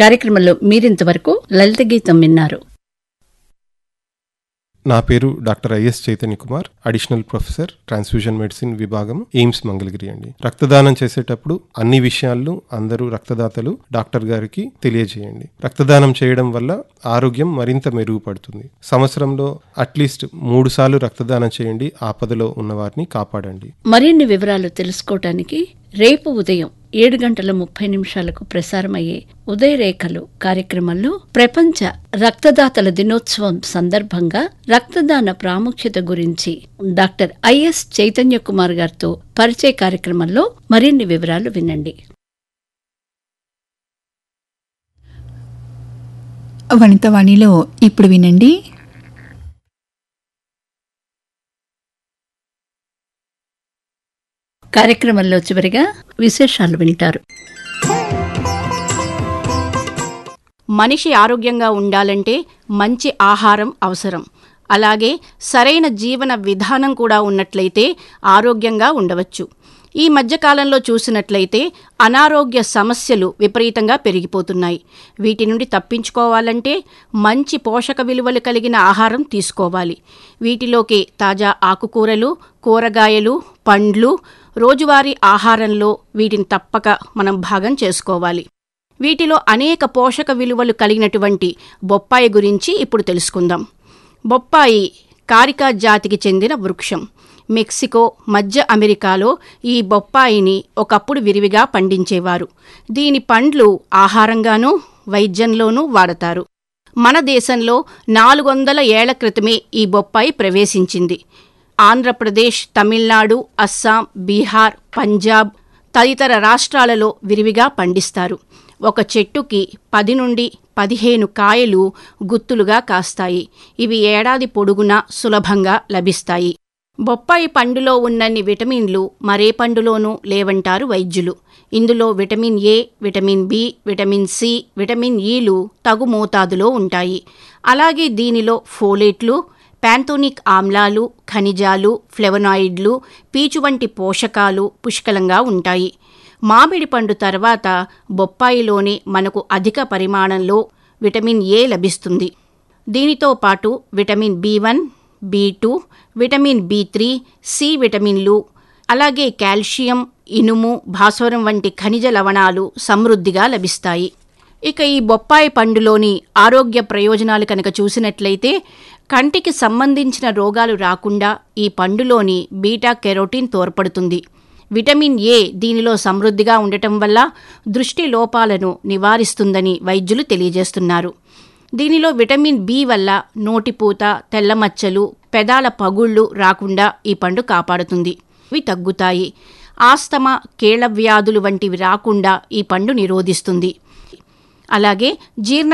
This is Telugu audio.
కార్యక్రమంలో మీరింతవరకు లలిత గీతం విన్నారు నా పేరు doctor I S Chaitanya Kumar additional professor transfusion medicine విభాగం ఎయిమ్స్ మంగళగిరి అండి రక్తదానం చేసేటప్పుడు అన్ని విషయాలను అందరూ రక్తదాతలు డాక్టర్ గారికి తెలియజేయండి రక్తదానం చేయడం వల్ల ఆరోగ్యం మరింత మెరుగుపడుతుంది సంవత్సరంలో అట్లీస్ట్ మూడు సార్లు రక్తదానం చేయండి ఆపదలో ఉన్న వారిని కాపాడండి మరిన్ని వివరాలు తెలుసుకోవటానికి రేపు ఉదయం ఏడు గంటల ముప్పై నిమిషాలకు ప్రసారమయ్యే ఉదయరేఖలు కార్యక్రమంలో ప్రపంచ రక్తదాతల దినోత్సవం సందర్భంగా రక్తదాన ప్రాముఖ్యత గురించి డాక్టర్ ఐఎస్ చైతన్య కుమార్ గారితో పరిచయ కార్యక్రమంలో మరిన్ని వివరాలు వినండి వనితవాణిలో ఇప్పుడు వినండి కార్యక్రమంలో చివరిగా విశేషాలు వింటారు మనిషి ఆరోగ్యంగా ఉండాలంటే మంచి ఆహారం అవసరం అలాగే సరైన జీవన విధానం కూడా ఉన్నట్లయితే ఆరోగ్యంగా ఉండవచ్చు ఈ మధ్యకాలంలో చూసినట్లయితే అనారోగ్య సమస్యలు విపరీతంగా పెరిగిపోతున్నాయి వీటి నుండి తప్పించుకోవాలంటే మంచి పోషక విలువలు కలిగిన ఆహారం తీసుకోవాలి వీటిలోకి తాజా ఆకుకూరలు కూరగాయలు పండ్లు రోజువారీ ఆహారంలో వీటిని తప్పక మనం భాగం చేసుకోవాలి వీటిలో అనేక పోషక విలువలు కలిగినటువంటి బొప్పాయి గురించి ఇప్పుడు తెలుసుకుందాం బొప్పాయి కారికా జాతికి చెందిన వృక్షం మెక్సికో మధ్య అమెరికాలో ఈ బొప్పాయిని ఒకప్పుడు విరివిగా పండించేవారు దీని పండ్లు ఆహారంగానూ వైద్యంలోనూ వాడతారు మన దేశంలో నాలుగు వందల ఏళ్ల క్రితమే ఈ బొప్పాయి ప్రవేశించింది ఆంధ్రప్రదేశ్ తమిళనాడు అస్సాం బీహార్ పంజాబ్ తదితర రాష్ట్రాలలో విరివిగా పండిస్తారు ఒక చెట్టుకి పది నుండి పదిహేను కాయలు గుత్తులుగా కాస్తాయి ఇవి ఏడాది పొడుగునా సులభంగా లభిస్తాయి బొప్పాయి పండులో ఉన్నన్ని విటమిన్లు మరే పండులోనూ లేవంటారు వైద్యులు ఇందులో vitamin A vitamin B vitamin C vitamin ఈలు తగు మోతాదులో ఉంటాయి అలాగే దీనిలో ఫోలేట్లు ప్యాంథోనిక్ ఆమ్లాలు ఖనిజాలు ఫ్లెవనాయిడ్లు పీచు వంటి పోషకాలు పుష్కలంగా ఉంటాయి మామిడి పండు తర్వాత బొప్పాయిలోనే మనకు అధిక పరిమాణంలో విటమిన్ ఏ లభిస్తుంది దీనితో పాటు vitamin B one B two vitamin B three C విటమిన్లు అలాగే కాల్షియం ఇనుము భాస్వరం వంటి ఖనిజ లవణాలు సమృద్ధిగా లభిస్తాయి ఇక ఈ బొప్పాయి పండులోని ఆరోగ్య ప్రయోజనాలు కనుక చూసినట్లయితే కంటికి సంబంధించిన రోగాలు రాకుండా ఈ పండులోని బీటా కెరోటిన్ తోడ్పడుతుంది విటమిన్ ఏ దీనిలో సమృద్ధిగా ఉండటం వల్ల దృష్టి లోపాలను నివారిస్తుందని వైద్యులు తెలియజేస్తున్నారు దీనిలో విటమిన్ బి వల్ల నోటిపూత తెల్లమచ్చలు పెదాల పగుళ్ళు రాకుండా ఈ పండు కాపాడుతుంది ఇవి తగ్గుతాయి ఆస్తమా కీళ్ల వ్యాధులు వంటివి రాకుండా ఈ పండు నిరోధిస్తుంది అలాగే జీర్ణ